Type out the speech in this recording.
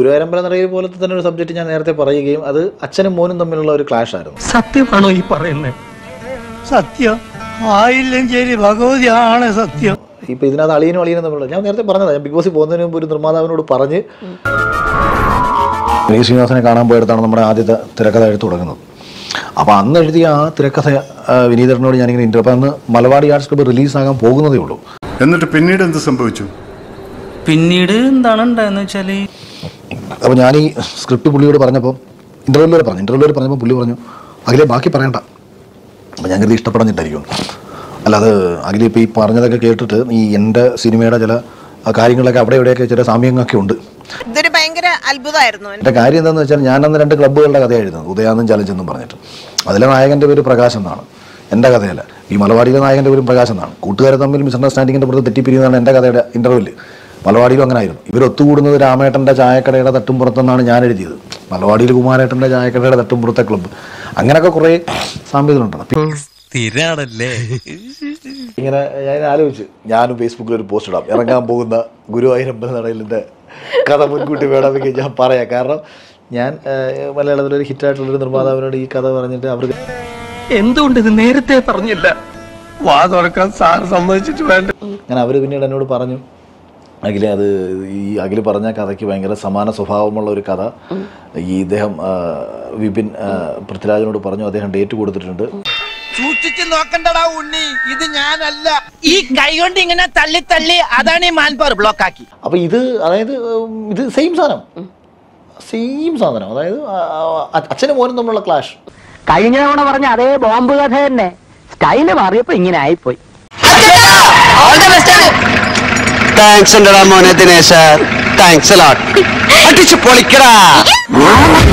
ഗുരുവായൂരമ്പല നിറയെ പോലത്തെ തന്നെ ഒരു സബ്ജക്റ്റ് ഞാൻ നേരത്തെ പറയുകയും അത് അച്ഛനും മോനും തമ്മിലുള്ള ഒരു ക്ലാഷ് ആയിരുന്നു സത്യമാണോ ഈ പറയുന്നത് സത്യം ആയില്ലെങ്കിൽ ഭഗവതി ആണ് സത്യം ഇപ്പൊ ഇതിനകത്ത് അളിയനും അളിയനും തമ്മിലുള്ള ഞാൻ നേരത്തെ പറഞ്ഞതാണ് ഞാൻ ബിഗ് ബോസിൽ പോകുന്നതിന് മുമ്പ് ഒരു നിർമ്മാതാവിനോട് പറഞ്ഞ് വിനീത് ശ്രീനിവാസനെ കാണാൻ പോയിടത്താണ് നമ്മുടെ ആദ്യത്തെ തിരക്കഥ എഴുത്ത് തുടങ്ങുന്നത് അപ്പോൾ അന്ന് എഴുതിയ ആ തിരക്കഥ ആ, വിനീതനോട് ഞാനിങ്ങനെ ഇൻ്റർ അപ്പോൾ അന്ന് മലബാർ ആർട്സ് ക്ലബ്ബ് റിലീസാകാൻ പോകുന്നതേ ഉള്ളൂ എന്നിട്ട് പിന്നീട് എന്ത് സംഭവിച്ചു പിന്നീട് എന്താണ് ഉണ്ടായെന്ന് വെച്ചാല് അപ്പോൾ ഞാൻ ഈ സ്ക്രിപ്റ്റ് പുള്ളിയോട് പറഞ്ഞപ്പോൾ ഇൻ്റർവ്യൂവിൽ വരെ പറഞ്ഞു ഇൻ്റർവ്യൂവിൽ പറഞ്ഞപ്പോൾ പുള്ളി പറഞ്ഞു അഖിലെ ബാക്കി പറയണ്ട അപ്പോൾ ഞാൻ കരുതി ഇഷ്ടപ്പെടാഞ്ഞിട്ടായിരിക്കും അല്ലാതെ അഖിലെ ഇപ്പോൾ ഈ പറഞ്ഞതൊക്കെ കേട്ടിട്ട് ഈ എൻ്റെ സിനിമയുടെ ചില ആ, കാര്യങ്ങളൊക്കെ അവിടെ ഇവിടെയൊക്കെ ചില സാമ്യങ്ങളൊക്കെ ഉണ്ട് ഇതൊരു ഭയങ്കര അത്ഭുതമായിരുന്നു എൻ്റെ കാര്യം എന്താണെന്ന് വെച്ചാൽ ഞാൻ അന്ന് രണ്ട് ക്ലബ്ബുകളുടെ കഥയായിരുന്നു ഉദയാന്നും ചലഞ്ച് എന്നും പറഞ്ഞിട്ട് അതിലെ നായകൻ്റെ പേര് പ്രകാശ് എന്നാണ് എൻ്റെ കഥയല്ല ഈ മലവാടിയിലെ നായകൻ്റെ പേരും പ്രകാശ് എന്നാണ് കൂട്ടുകാരെ തമ്മിൽ മിസ്അണ്ടർസ്റ്റാൻഡിങ്ങിൻ്റെ പുറത്ത് തെറ്റിപ്പിരിയുന്നതാണ് എൻ്റെ കഥയുടെ ഇൻ്റർവെല് മലവാടിയിലും അങ്ങനെ ആയിരുന്നു ഇവർ ഒത്തുകൂടുന്നത് രാമേട്ടൻ്റെ ചായക്കടയുടെ തട്ടും പുറത്തെന്നാണ് ഞാൻ എഴുതിയത് മലവാടിയിൽ കുമാരേട്ടൻ്റെ ചായക്കടയുടെ തട്ടും പുറത്തെ ക്ലബ്ബ് അങ്ങനെയൊക്കെ കുറേ സാമ്യതകളുണ്ട് സ്ഥിരാണല്ലേ ഇങ്ങനെ ഞാൻ ആലോചിച്ചു ഞാനും ഫേസ്ബുക്കിൽ ഒരു പോസ്റ്റ് ഇടാം ഇറങ്ങാൻ പോകുന്ന ഗുരുവായൂരമ്പല നടയിലിൻ്റെ കഥ മുൻകൂട്ടി വേണമെങ്കിൽ ഞാൻ പറയാം കാരണം ഞാൻ ഏഹ്, മലയാളത്തിലൊരു ഹിറ്റായിട്ടുള്ളൊരു നിർമ്മാതാവിനോട് ഈ കഥ പറഞ്ഞിട്ട് അവർക്ക് എന്തുകൊണ്ട് ഇത് നേരത്തെ പറഞ്ഞില്ല വാ തുറക്കാൻ സാർ സമ്മതിച്ചിട്ട് വേണ്ട അങ്ങനെ അവർ പിന്നീട് എന്നോട് പറഞ്ഞു അഖിലെ അത് ഈ അഖില് പറഞ്ഞ കഥയ്ക്ക് ഭയങ്കര സമാന സ്വഭാവമുള്ള ഒരു കഥ ഈ ഇദ്ദേഹം ആ, വിപിൻ ആ, പൃഥ്വിരാജിനോട് പറഞ്ഞു അദ്ദേഹം ഡേറ്റ് കൊടുത്തിട്ടുണ്ട് സൂക്ഷിച്ച് നോക്കണ്ടടാ ഉണ്ണി ഇത് ഞാനല്ല ഈ കൈ കൊണ്ട് ഇങ്ങനെ തള്ളി തള്ളി അതാണ് ഈ മാൻപവർ ബ്ലോക്ക് ആക്കി അപ്പോൾ ഇത് അതായത് ഉം, ഇത് സെയിം സാധനം സെയിം സാധനം അതായത് ആ, ആ, അച്ഛനും മോനും തമ്മിലുള്ള ക്ലാഷ് കഴിഞ്ഞ തവണ പറഞ്ഞ അതേ ബോംബ് കഥ തന്നെ സ്റ്റൈല് മാറിയപ്പോ ഇങ്ങനെ ആയിപ്പോയി താങ്ക്സ് ഉണ്ടടാ മോനെ ദിനേശ താങ്ക്സ് അടിച്ചു പൊളിക്കടാ